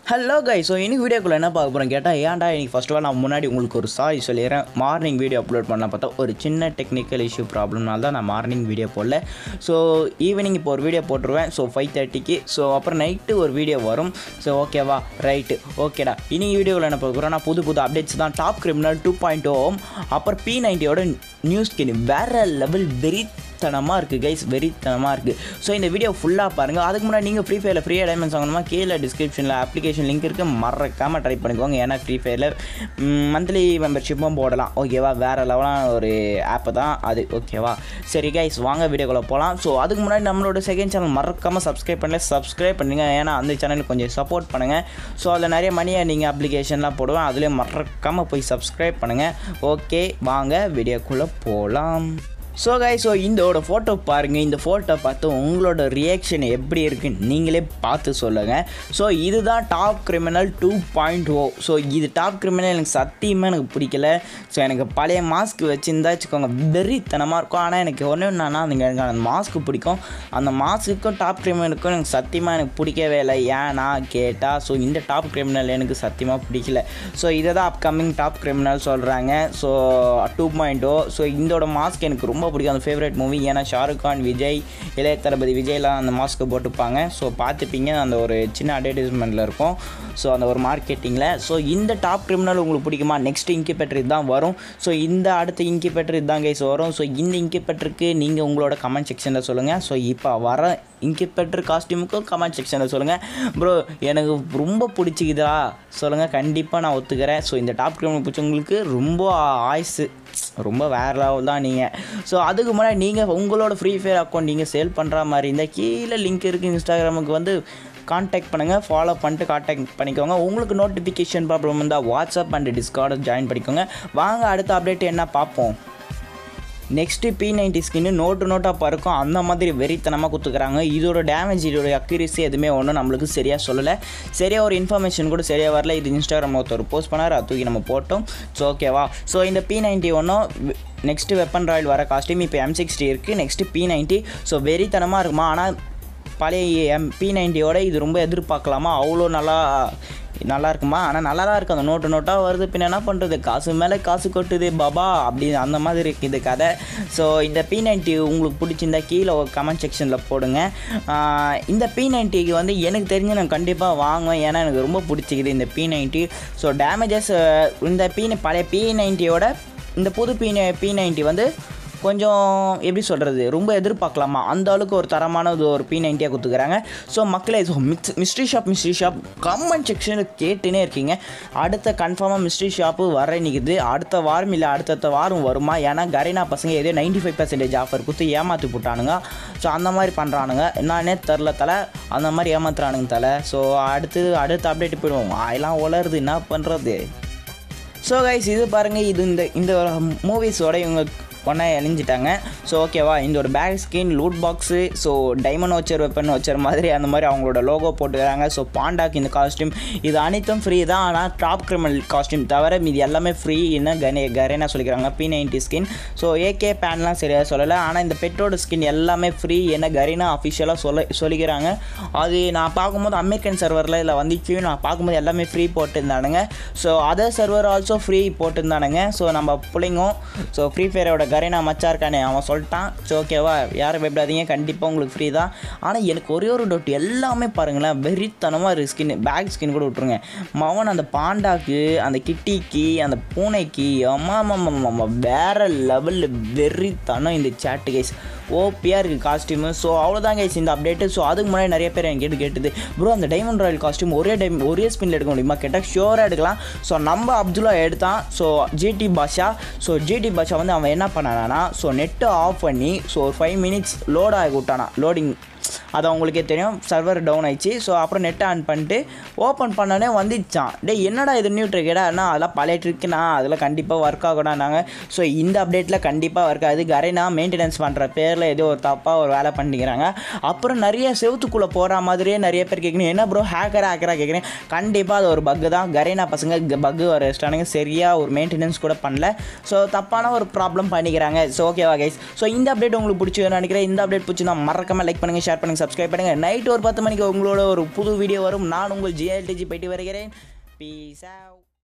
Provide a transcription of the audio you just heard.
hello guy so இன்னைக்கு வீடியோக்குள்ளே என்ன பார்க்க போகிறேன் கேட்டால் ஏன்டா இன்னைக்கு ஃபர்ஸ்ட் ஆஃப் ஆல் நான் முன்னாடி உங்களுக்கு ஒரு சாரி சொல்லிடுறேன் மார்னிங் வீடியோ அப்லோட் பண்ண பார்த்தா ஒரு சின்ன டெக்னிக்கல் இஷ்யூ ப்ராப்ளம்னால தான் நான் மார்னிங் வீடியோ போடல ஸோ ஈவினிங் இப்போ ஒரு வீடியோ போட்டுருவேன் ஸோ ஃபைவ் தேர்ட்டிக்கு ஸோ அப்புறம் நைட்டு ஒரு வீடியோ வரும் ஸோ ஓகேவா ரைட்டு ஓகேடா இன்னைக்கு வீடியோவில் என்ன பார்க்க போகிறோம் நான் புது புது அப்டேட்ஸ் தான் top criminal two point o அப்புறம் பி நைன்ட்டியோட நியூஸ் ஸ்கின் வேறு லெவல் வெரி வெறித்தனமாக இருக்குது கைஸ் வெறித்தனமாக இருக்குது ஸோ இந்த வீடியோ ஃபுல்லாக பாருங்கள் அதுக்கு முன்னாடி நீங்கள் ஃப்ரீ ஃபயரில் ஃப்ரீ டைமண்ட்ஸ் வாங்கணுமா கீழே டிஸ்கிரிப்ஷனில் அப்ளிகேஷன் லிங்க் இருக்குது மறக்காமல் ட்ரை பண்ணிக்கோங்க ஏன்னா ஃப்ரீ ஃபயரில் மந்த்லி மெம்பர்ஷிப்பும் போடலாம் ஓகேவா வேறு லெவலான ஒரு ஆப்பு தான் அது ஓகேவா சரி கைஸ் வாங்க வீடியோக்குள்ளே போகலாம் ஸோ அதுக்கு முன்னாடி நம்மளோட செகண்ட் சேனல் மறக்காமல் சப்ஸ்கிரைப் பண்ணல சப்ஸ்கிரைப் பண்ணுங்க ஏன்னா அந்த சேனலுக்கு கொஞ்சம் சப்போர்ட் பண்ணுங்கள் ஸோ அதில் நிறைய மணியை நீங்கள் அப்ளிகேஷன்லாம் போடுவேன் அதுலேயே மறக்காமல் போய் சப்ஸ்கிரைப் பண்ணுங்கள் ஓகே வாங்க வீடியோக்குள்ளே போகலாம் ஸோ காய் ஸோ இதோட ஃபோட்டோ பாருங்கள் இந்த ஃபோட்டோ பார்த்து உங்களோட ரியாக்ஷன் எப்படி இருக்குன்னு நீங்களே பார்த்து சொல்லுங்கள் ஸோ இதுதான் top criminal two point o so இது டாப் கிரிமினல் எனக்கு சத்தியமாக எனக்கு பிடிக்கல ஸோ எனக்கு பழைய மாஸ்க் வச்சுருந்தா வச்சுக்கோங்க வெறித்தனமாக இருக்கும் ஆனால் எனக்கு ஒன்று என்னன்னா எனக்கு எனக்கு அந்த மாஸ்க் பிடிக்கும் அந்த மாஸ்க்குக்கும் டாப் கிரிமினலுக்கும் எனக்கு சத்தியமாக எனக்கு பிடிக்கவே இல்லை ஏன்னா கேட்டால் ஸோ இந்த டாப் கிரிமினல் எனக்கு சத்தியமாக பிடிக்கல ஸோ இதை தான் அப்கமிங் டாப் கிரிமினல் சொல்கிறாங்க so two point o so இதோட மாஸ்க் எனக்கு ரொம்ப பிடிக்கும் அந்த ஃபேவரட் மூவி ஏன்னா ஷாருக் கான் விஜய் இளைய தளபதி விஜய்லாம் அந்த மாஸ்க்கு போட்டுப்பாங்க ஸோ பார்த்துப்பீங்க அந்த ஒரு சின்ன அட்வர்டைஸ்மெண்ட்டில் இருக்கும் ஸோ அந்த ஒரு மார்க்கெட்டிங்கில் ஸோ இந்த டாப் கிரிமினல் உங்களுக்கு பிடிக்குமா நெக்ஸ்ட் இன்கிபேட்டர் இதுதான் வரும் ஸோ இந்த அடுத்த இன்கிபேட்டர் இதுதான் கைஸ் வரும் ஸோ இந்த இன்கிபேட்டருக்கு நீங்கள் உங்களோட கமெண்ட் செக்ஷனில் சொல்லுங்கள் ஸோ இப்போ வர இன்கிபேட்டர் காஸ்டியூமுக்கும் கமெண்ட் செக்ஷனில் சொல்லுங்கள் ப்ரோ எனக்கு ரொம்ப பிடிச்சிக்குதா சொல்லுங்கள் கண்டிப்பாக நான் ஒத்துக்கிறேன் ஸோ இந்த டாப் கிரிமினல் பிடிச்சவங்களுக்கு ரொம்ப ஆயுசு ரொம்ப வேறு லெவல் தான் நீங்கள் ஸோ அதுக்கு முன்னாடி நீங்கள் உங்களோட ஃப்ரீ ஃபயர் அக்கௌண்ட் நீங்கள் சேல் பண்ணுற மாதிரி இருந்தால் கீழே லிங்க் இருக்குது இன்ஸ்டாகிராமுக்கு வந்து காண்டாக்ட் பண்ணுங்கள் ஃபாலோ பண்ணிட்டு காண்டாக்ட் பண்ணிக்கோங்க உங்களுக்கு நோட்டிஃபிகேஷன் ப்ராப்ளம் இருந்தால் வாட்ஸ்அப் அண்ட் டிஸ்கார்டை ஜாயின் பண்ணிக்கோங்க வாங்க அடுத்த அப்டேட் என்ன பார்ப்போம் நெக்ஸ்ட்டு பி நைன்டி ஸ்கின்னு நோட்டு நோட்டாக பறக்கும் அந்த மாதிரி வெறித்தனமாக கொடுத்துக்கிறாங்க இதோட டேமேஜ் இதோட அக்யூரிசி எதுவுமே ஒன்றும் நம்மளுக்கு சரியாக சொல்லலை சரியாக ஒரு இன்ஃபர்மேஷன் கூட சரியாக வரல இது இன்ஸ்டாகிராம் ஒருத்தர் போஸ்ட் பண்ணார் அது தூக்கி நம்ம போட்டோம் ஸோ ஓகேவா ஸோ இந்த பி நைன்ட்டி ஒன்றும் நெக்ஸ்ட்டு வெப்பன் ராயல் வர காஸ்டியூம் இப்போ எம் சிக்ஸ்டி இருக்குது நெக்ஸ்ட்டு பி நைன்ட்டி ஸோ வெறித்தனமாக இருக்குமா ஆனால் பழைய எம் பி நைன்ட்டியோட இது ரொம்ப எதிர்பார்க்கலாமா அவ்வளோ நல்லா நல்லா இருக்குமா ஆனால் நல்லா தான் இருக்குது அந்த நோட்டு நோட்டாக வருது பின்ன என்ன பண்ணுறது காசு மேலே காசு கொட்டுது பாபா அப்படி அந்த மாதிரி இருக்குது இது கதை ஸோ இந்த பி நைன்ட்டி உங்களுக்கு பிடிச்சிருந்தா கீழே ஒரு கமெண்ட் செக்ஷனில் போடுங்க இந்த பி நைன்ட்டிக்கு வந்து எனக்கு தெரிஞ்சு நான் கண்டிப்பாக வாங்குவேன் ஏன்னா எனக்கு ரொம்ப பிடிச்சிக்குது இந்த பி நைன்ட்டி ஸோ டேமேஜஸ் இந்த பி பழைய பி நைன்ட்டியோட இந்த புது பி பி நைன்ட்டி வந்து கொஞ்சம் எப்படி சொல்கிறது ரொம்ப எதிர்பார்க்கலாமா அந்த அளவுக்கு ஒரு தரமானது ஒரு பி நைன்ட்டியாக கொடுத்துக்கிறாங்க ஸோ மக்களே so mix mystery shop mystery shop comment செக்ஷனில் கேட்டுனே இருக்கீங்க அடுத்த கன்ஃபார்மாக மிஸ்ட்ரி ஷாப்பு வர நிற்குது அடுத்த வாரம் இல்லை அடுத்தடுத்த வாரம் வருமா ஏன்னா கரீனா பசங்க ஏதோ நைன்டி ஃபைவ் பர்சன்டேஜ் ஆஃபர் கொடுத்து ஏமாற்றி போட்டானுங்க ஸோ அந்த மாதிரி பண்ணுறானுங்க என்னன்னே தெரில தலை அந்த மாதிரி ஏமாத்துறானுங்க தலை ஸோ அடுத்து அடுத்த அப்டேட் போயிடுவோம் வாயெல்லாம் உலருது என்ன பண்ணுறது ஸோ கைஸ் இது பாருங்கள் இது இந்த இந்த மூவிஸோட இவங்க ஒன்றா இணைஞ்சிட்டாங்க ஸோ ஓகேவா இந்த ஒரு pack skin loot box so diamond voucher weapon voucher மாதிரி அந்த மாதிரி அவங்களோட லோகோ போட்டுக்கிறாங்க ஸோ பாண்டாக்கு இந்த காஸ்டியூம் இது அனைத்தும் ஃப்ரீ தான் ஆனால் டாப் கிரிமினல் காஸ்டியூம் தவிர மீது எல்லாமே ஃப்ரீ என்ன கனே கரேனா சொல்லிக்கிறாங்க P ninety skin so AK பேன்லாம் சரியாக சொல்லலை ஆனால் இந்த பெட்டோட ஸ்கின் எல்லாமே ஃப்ரீ என்ன கரீனா அஃபிஷியலாக சொல்ல சொல்லிக்கிறாங்க அது நான் பார்க்கும்போது அமெரிக்கன் சர்வரில் இதில் வந்துச்சு நான் பார்க்கும்போது எல்லாமே ஃப்ரீ போட்டிருந்தானுங்க so other server also free போட்டிருந்தானுங்க ஸோ நம்ம பிள்ளைங்கும் ஸோ ஃப்ரீ ஃபயரோட கரீனா மச்சா இருக்கானே அவன் சொல்லிட்டான் ஸோ ஓகேவா யாரும் பயப்படாதீங்க கண்டிப்பாக உங்களுக்கு ஃப்ரீ தான் ஆனால் எனக்கு ஒரே ஒரு டவுட் எல்லாமே பாருங்களேன் வெறித்தனமாக இருக்குது ஸ்கின் பேக் ஸ்கின் கூட விட்ருங்க மவன் அந்த பாண்டாக்கு அந்த கிட்டிக்கு அந்த பூனைக்கு அம்மா அம்மா வேறு லெவலில் வெறித்தனம் இந்த சேட்டு கைஸ் ஓபியாக இருக்குது காஸ்டியூமு ஸோ அவ்வளோதான் கைஸ் இந்த அப்டேட்டு ஸோ அதுக்கு முன்னாடி நிறைய பேர் எனக்கு கேட்டு கேட்டுது ப்ரோ அந்த டைமண்ட் ராயல் காஸ்டியூம் ஒரே டைம் ஒரே ஸ்பின்ல எடுக்க முடியுமா கேட்டால் ஷியோராக எடுக்கலாம் ஸோ நம்ம அப்துல்லா எடுத்தான் so GT Basha so GT Basha வந்து அவன் என்ன பண்ணானா ஸோ நெட்டை ஆஃப் பண்ணி ஸோ ஒரு ஃபைவ் மினிட்ஸ் லோட் ஆகி விட்டானா லோடிங் அது அவங்களுக்கே தெரியும் சர்வர் டவுன் ஆயிடுச்சு ஸோ அப்புறம் நெட்டை ஆன் பண்ணிட்டு ஓப்பன் பண்ணோடனே வந்துச்சான் டே என்னடா இது நியூ ட்ரிக்கடா அண்ணா அதெல்லாம் பழைய ட்ரிக்குண்ணா அதெல்லாம் கண்டிப்பாக ஒர்க் ஆகணும்னாங்க ஸோ இந்த அப்டேட்டில் கண்டிப்பாக ஒர்க் ஆகுது கரைனா மெயின்டெனன்ஸ் பண்ணுற பேரில் ஏதோ ஒரு தப்பாக ஒரு வேலை பண்ணிக்கிறாங்க அப்புறம் நிறைய செவத்துக்குள்ளே போகிற மாதிரியே நிறைய பேர் கேட்கணும் என்ன ப்ரோ ஹேக்கரா ஹேக்கரா கேட்குறேன் கண்டிப்பாக அது ஒரு பக்கு தான் கரைனா பசங்க பக்கு வர வச்சிட்டானுங்க சரியாக ஒரு மெயின்டெனன்ஸ் கூட பண்ணல ஸோ தப்பான ஒரு ப்ராப்ளம் பண்ணிக்கிறாங்க ஸோ ஓகேவா கைஸ் ஸோ இந்த அப்டேட் உங்களுக்கு பிடிச்சி நினைக்கிறேன் இந்த அப்டேட் பிடிச்சி நான் மறக்காம லைக் பண்ணுங்கள் ஷேர் பண்ணுங்கள் சப்ஸ்கிரைப் பண்ணுங்கள் நைட் ஒரு பத்து மணிக்கு உங்களோட ஒரு புது வீடியோ வரும் நான் உங்கள் ஜிஎல்டிஜி போயிட்டு வருகிறேன் பீஸ் ஆவ்